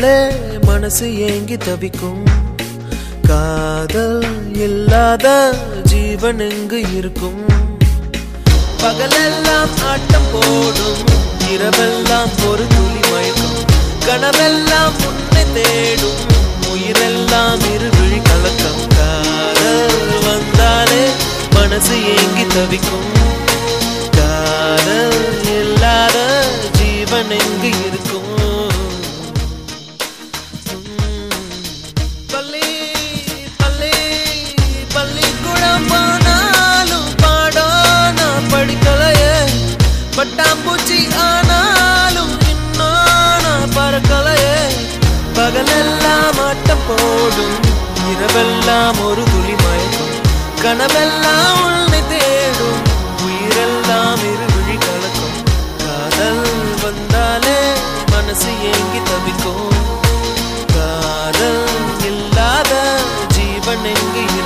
வந்தாலே மனசு ஏங்கி தவிக்கும் காதல் இல்லாத ஜீவன் எங்கு இருக்கும் பகலெல்லாம் ஆட்டம் போடும் இரவெல்லாம் ஒரு துளி மயக்கும் கனவெல்லாம் உன்னை தேடும் உயிரெல்லாம் இருவிழி கலக்கம் காதல் வந்தாலே மனசு ஏங்கி தவிக்கும் காதல் இல்லாத ஜீவன் எங்கு இருக்கும் பள்ளி பள்ளி பள்ளிக்கூடம் போனாலும் பாடம் நான் படிக்கலையே பட்டாம்பூச்சி ஆனாலும் இன்னும் நான் பறக்கலையே பகலெல்லாம் ஆட்டம் போடும் இரவெல்லாம் ஒரு துளி மயக்கும் கனவெல்லாம் உன்னை தேடும் உயிரெல்லாம் இருவிழி கலக்கும் காதல் வந்தாலே மனசு ஏங்கி தவிக்கும் காதல் இல்லாத ஜீவன் எங்கு